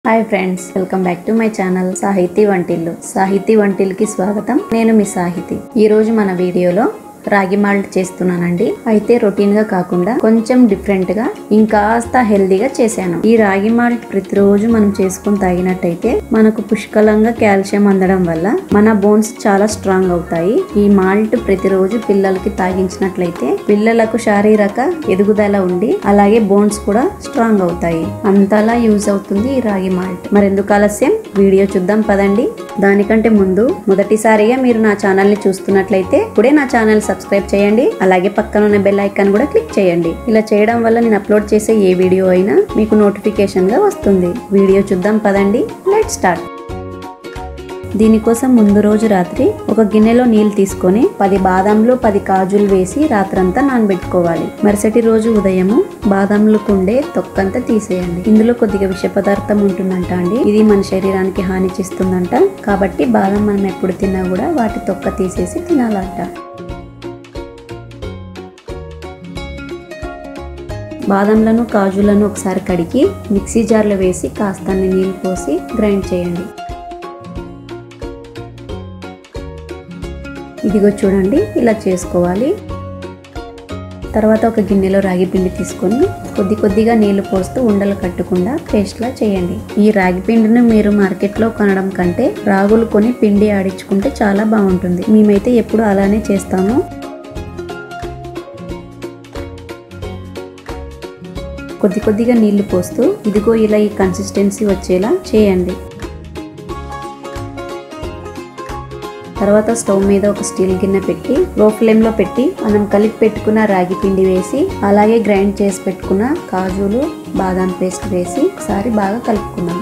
hi friends welcome back to my channel Sahithi వంటిల్లు సాహితీ వంటిల్కి స్వాగతం నేను మీ సాహితి ఈ రోజు మన వీడియోలో రాగి మాల్ట్ చేస్తున్నానండి అయితే రొటీన్ గా కాకుండా కొంచెం డిఫరెంట్ గా ఇంకాస్త హెల్దీగా చేశాను ఈ రాగి మాల్ట్ ప్రతిరోజు మనం చేసుకుని తాగినట్టయితే మనకు పుష్కలంగా కాల్షియం అందడం వల్ల మన బోన్స్ చాలా స్ట్రాంగ్ అవుతాయి ఈ మాల్ట్ ప్రతిరోజు పిల్లలకి తాగించినట్లయితే పిల్లలకు శారీరక ఎదుగుదల ఉండి అలాగే బోన్స్ కూడా స్ట్రాంగ్ అవుతాయి అంతలా యూజ్ అవుతుంది ఈ రాగి మాల్ట్ మరెందుకు ఆలస్యం వీడియో చూద్దాం పదండి దానికంటే ముందు మొదటిసారిగా మీరు నా ఛానల్ ని చూస్తున్నట్లయితే ఇప్పుడే నా ఛానల్ సబ్స్క్రైబ్ చేయండి అలాగే పక్కన ఉన్న బెల్ ఐకాన్ కూడా క్లిక్ చేయండి ఇలా చేయడం వల్ల నేను అప్లోడ్ చేసే ఏ వీడియో అయినా మీకు నోటిఫికేషన్ గా వస్తుంది వీడియో చూద్దాం పదండి లెట్ స్టార్ట్ దీనికోసం ముందు రోజు రాత్రి ఒక గిన్నెలో నీళ్లు తీసుకొని పది బాదంలు పది కాజులు వేసి రాత్రంతా నానబెట్టుకోవాలి మరుసటి రోజు ఉదయము బాదంలకు ఉండే తొక్కంతా తీసేయండి ఇందులో కొద్దిగా విష పదార్థం ఉంటుందంట అండి ఇది మన శరీరానికి హాని చేస్తుందంట కాబట్టి బాదం మనం ఎప్పుడు తిన్నా కూడా వాటి తొక్క తీసేసి తినాలంట బాదంలను కాజులను ఒకసారి కడిగి మిక్సీ జార్లో వేసి కాస్తన్ని నీళ్ళు పోసి గ్రైండ్ చేయండి ఇదిగో చూడండి ఇలా చేసుకోవాలి తర్వాత ఒక గిన్నెలో రాగి పిండి తీసుకొని కొద్ది కొద్దిగా నీళ్లు పోస్తూ ఉండలు కట్టకుండా పేస్ట్లా చేయండి ఈ రాగి పిండిని మీరు మార్కెట్లో కొనడం కంటే రాగులు కొని పిండి ఆడించుకుంటే చాలా బాగుంటుంది మేమైతే ఎప్పుడు అలానే చేస్తాము కొద్ది కొద్దిగా నీళ్లు పోస్తూ ఇదిగో ఇలా ఈ కన్సిస్టెన్సీ వచ్చేలా చేయండి తర్వాత స్టవ్ మీద ఒక స్టీల్ గిన్నె పెట్టి లో ఫ్లేమ్ లో పెట్టి మనం కలిపి పెట్టుకున్న రాగి పిండి వేసి అలాగే గ్రైండ్ చేసి పెట్టుకున్న కాజులు బాదాం పేస్ట్ వేసి ఒకసారి బాగా కలుపుకుందాం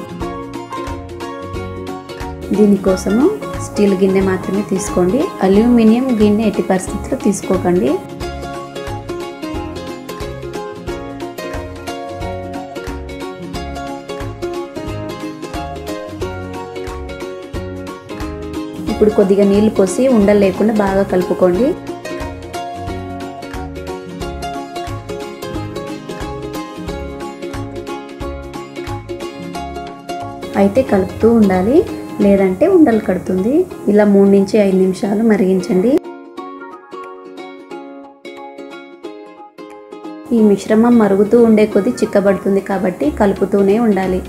దీనికోసము స్టీల్ గిన్నె మాత్రమే తీసుకోండి అల్యూమినియం గిన్నె ఎట్టి పరిస్థితుల్లో తీసుకోకండి ఇప్పుడు కొద్దిగా నీళ్లు పోసి ఉండలు లేకుండా బాగా కలుపుకోండి అయితే కలుపుతూ ఉండాలి లేదంటే ఉండలు కడుతుంది ఇలా మూడు నుంచి ఐదు నిమిషాలు మరిగించండి ఈ మిశ్రమం మరుగుతూ ఉండే కొద్దీ చిక్కబడుతుంది కాబట్టి కలుపుతూనే ఉండాలి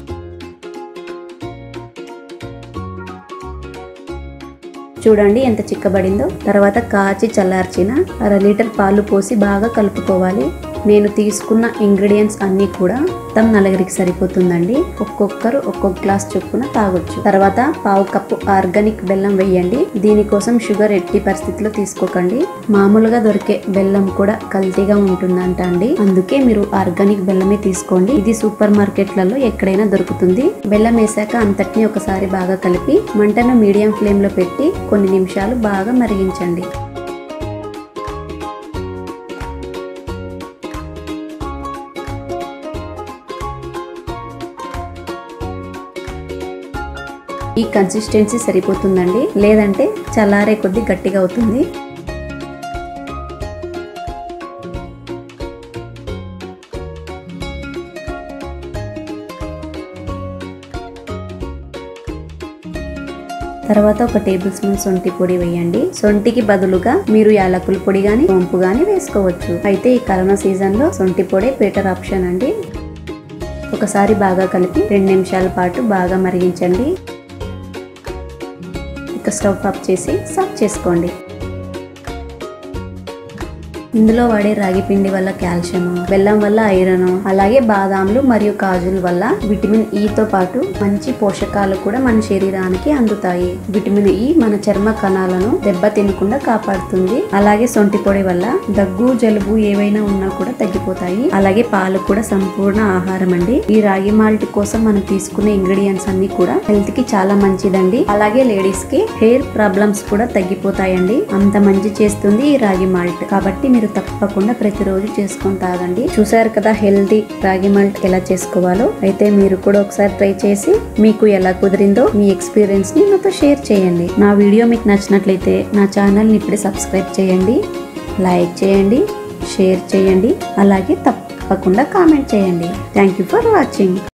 చూడండి ఎంత చిక్కబడిందో తర్వాత కాచి చల్లార్చిన అర లీటర్ పాలు పోసి బాగా కలుపుకోవాలి నేను తీసుకున్న ఇంగ్రీడియంట్స్ అన్నీ కూడా మొత్తం నలుగురికి సరిపోతుందండి ఒక్కొక్కరు ఒక్కొక్క గ్లాస్ చొప్పున తాగొచ్చు తర్వాత పావు కప్పు ఆర్గానిక్ బెల్లం వేయండి దీనికోసం షుగర్ ఎట్టి పరిస్థితిలో తీసుకోకండి మామూలుగా దొరికే బెల్లం కూడా కల్తీగా ఉంటుందంట అండి అందుకే మీరు ఆర్గానిక్ బెల్లమే తీసుకోండి ఇది సూపర్ మార్కెట్లలో ఎక్కడైనా దొరుకుతుంది బెల్లం వేసాక అంతటిని ఒకసారి బాగా కలిపి మంటను మీడియం ఫ్లేమ్ లో పెట్టి కొన్ని నిమిషాలు బాగా మరిగించండి ఈ కన్సిస్టెన్సీ సరిపోతుందండి లేదంటే చల్లారే కొద్దీ గట్టిగా అవుతుంది తర్వాత ఒక టేబుల్ స్పూన్ సొంటి పొడి వేయండి సొంటికి బదులుగా మీరు యాలకుల పొడి గాని సోంపు గాని వేసుకోవచ్చు అయితే ఈ కరోనా సీజన్ లో సొంటి పొడి బెటర్ ఆప్షన్ అండి ఒకసారి బాగా కలిపి రెండు నిమిషాల పాటు బాగా మరిగించండి ఇక స్టవ్ ఆఫ్ చేసి సర్వ్ చేసుకోండి ఇందులో వాడే రాగి పిండి వల్ల కాల్షియం బెల్లం వల్ల ఐరన్ అలాగే బాదాంలు మరియు కాజుల వల్ల విటమిన్ ఈ తో పాటు మంచి పోషకాలు కూడా మన శరీరానికి అందుతాయి విటమిన్ ఈ మన చర్మ కణాలను దెబ్బ తినకుండా కాపాడుతుంది అలాగే సొంటి పొడి వల్ల దగ్గు జలుబు ఏవైనా ఉన్నా కూడా తగ్గిపోతాయి అలాగే పాలు కూడా సంపూర్ణ ఆహారం అండి ఈ రాగి మాల్ట్ కోసం మనం తీసుకునే ఇంగ్రీడియంట్స్ అన్ని కూడా హెల్త్ కి చాలా మంచిదండి అలాగే లేడీస్ కి హెయిర్ ప్రాబ్లమ్స్ కూడా తగ్గిపోతాయండి అంత మంచి చేస్తుంది ఈ రాగి మాల్ట్ కాబట్టి మీరు తప్పకుండా ప్రతిరోజు చేసుకొని తాగండి చూసారు కదా హెల్తీ రాగి మాల్ట్ ఎలా చేసుకోవాలో అయితే మీరు కూడా ఒకసారి ట్రై చేసి మీకు ఎలా కుదిరిందో మీ ఎక్స్పీరియన్స్ ని నాతో షేర్ చేయండి నా వీడియో మీకు నచ్చినట్లయితే నా ఛానల్ని ఇప్పుడే సబ్స్క్రైబ్ చేయండి లైక్ చేయండి షేర్ చేయండి అలాగే తప్పకుండా కామెంట్ చేయండి థ్యాంక్ యూ ఫర్ వాచింగ్